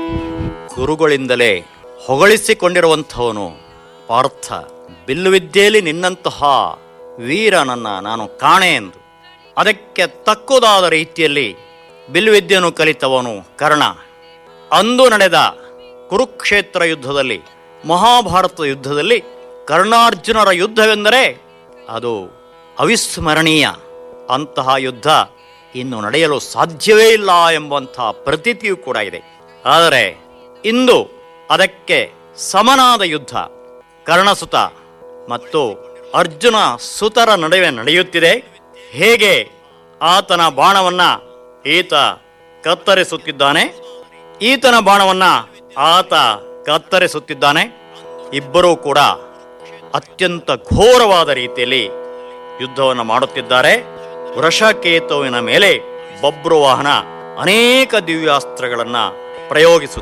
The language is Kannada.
ಗುರುಗಳಿಂದಲೇ ಹೊಗಳಿಸಿಕೊಂಡಿರುವಂಥವನು ಪಾರ್ಥ ಬಿಲ್ಲುವಿದ್ಯೆಯಲ್ಲಿ ನಿನ್ನಂತಹ ವೀರನನ್ನ ನಾನು ಕಾಣೆ ಎಂದು ಅದಕ್ಕೆ ತಕ್ಕುದಾದ ರೀತಿಯಲ್ಲಿ ಬಿಲ್ಲುವಿದ್ಯೆಯನ್ನು ಕಲಿತವನು ಕರ್ಣ ಅಂದು ನಡೆದ ಕುರುಕ್ಷೇತ್ರ ಯುದ್ಧದಲ್ಲಿ ಮಹಾಭಾರತ ಯುದ್ಧದಲ್ಲಿ ಕರ್ಣಾರ್ಜುನರ ಯುದ್ಧವೆಂದರೆ ಅದು ಅವಿಸ್ಮರಣೀಯ ಅಂತಹ ಯುದ್ಧ ಇನ್ನು ನಡೆಯಲು ಸಾಧ್ಯವೇ ಇಲ್ಲ ಎಂಬಂತಹ ಪ್ರತೀತಿಯೂ ಕೂಡ ಇದೆ ಆದರೆ ಇಂದು ಅದಕ್ಕೆ ಸಮನಾದ ಯುದ್ಧ ಕರ್ಣಸುತ ಮತ್ತು ಅರ್ಜುನ ಸುತರ ನಡುವೆ ನಡೆಯುತ್ತಿದೆ ಹೇಗೆ ಆತನ ಬಾಣವನ್ನ ಈತ ಕತ್ತರಿಸುತ್ತಿದ್ದಾನೆ ಈತನ ಬಾಣವನ್ನ ಆತ ಕತ್ತರಿಸುತ್ತಿದ್ದಾನೆ ಇಬ್ಬರೂ ಕೂಡ ಅತ್ಯಂತ ಘೋರವಾದ ರೀತಿಯಲ್ಲಿ ಯುದ್ಧವನ್ನು ಮಾಡುತ್ತಿದ್ದಾರೆ ವೃಷಕೇತುವಿನ ಮೇಲೆ ಬಬ್ರುವಾಹನ ಅನೇಕ ದಿವ್ಯಾಸ್ತ್ರಗಳನ್ನ ಪ್ರಯೋಗಿಸುತ್ತಾರೆ